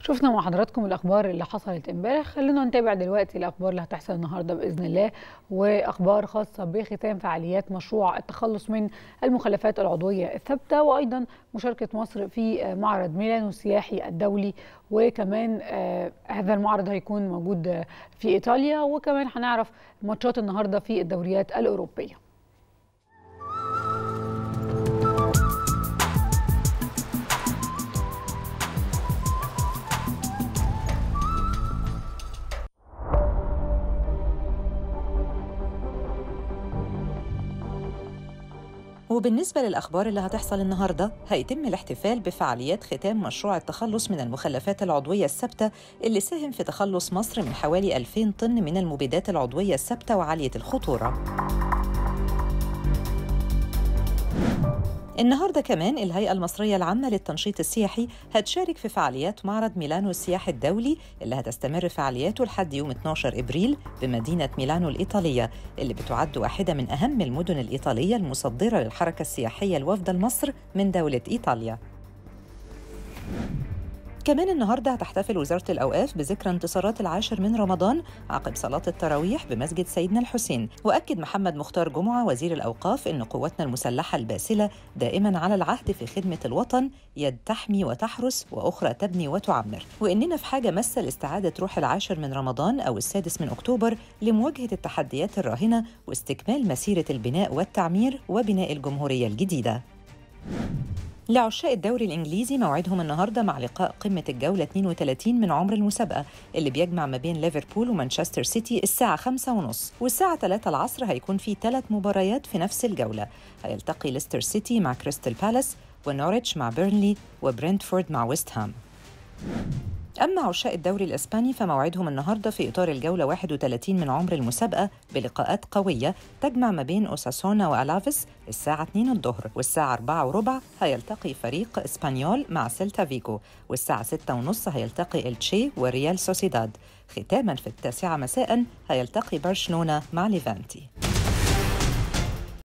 شفنا مع حضراتكم الاخبار اللي حصلت امبارح خلينا نتابع دلوقتي الاخبار اللي هتحصل النهارده باذن الله واخبار خاصه بختام فعاليات مشروع التخلص من المخلفات العضويه الثابته وايضا مشاركه مصر في معرض ميلانو السياحي الدولي وكمان آه هذا المعرض هيكون موجود في ايطاليا وكمان هنعرف ماتشات النهارده في الدوريات الاوروبيه وبالنسبة للأخبار اللي هتحصل النهاردة هيتم الاحتفال بفعاليات ختام مشروع التخلص من المخلفات العضوية الثابتة اللي ساهم في تخلص مصر من حوالي 2000 طن من المبيدات العضوية الثابتة وعالية الخطورة النهارده كمان الهيئة المصرية العامة للتنشيط السياحي هتشارك في فعاليات معرض ميلانو السياحي الدولي اللي هتستمر فعالياته لحد يوم 12 ابريل بمدينة ميلانو الإيطالية اللي بتعد واحدة من أهم المدن الإيطالية المصدرة للحركة السياحية لوفد مصر من دولة إيطاليا. كمان النهاردة هتحتفل وزارة الأوقاف بذكرى انتصارات العاشر من رمضان عقب صلاة التراويح بمسجد سيدنا الحسين وأكد محمد مختار جمعة وزير الأوقاف أن قواتنا المسلحة الباسلة دائما على العهد في خدمة الوطن يد تحمي وتحرس وأخرى تبني وتعمر وإننا في حاجة مسة لاستعادة روح العاشر من رمضان أو السادس من أكتوبر لمواجهة التحديات الراهنة واستكمال مسيرة البناء والتعمير وبناء الجمهورية الجديدة لعشاق الدوري الإنجليزي موعدهم النهاردة مع لقاء قمة الجولة 32 من عمر المسابقة اللي بيجمع ما بين ليفربول ومانشستر سيتي الساعة 5 ونص والساعة 3 العصر هيكون في ثلاث مباريات في نفس الجولة هيلتقي ليستر سيتي مع كريستال بالاس ونوريتش مع بيرنلي وبرنتفورد مع ويست هام أما عشاق الدوري الإسباني فموعدهم النهاردة في إطار الجولة 31 من عمر المسابقة بلقاءات قوية تجمع ما بين أوساسونا وألافيس الساعة 2 الظهر والساعة 4 وربع هيلتقي فريق إسبانيول مع سيلتا فيجو والساعة 6 ونص هيلتقي إلتشي وريال سوسيداد ختاما في التاسعة مساء هيلتقي برشلونة مع ليفانتي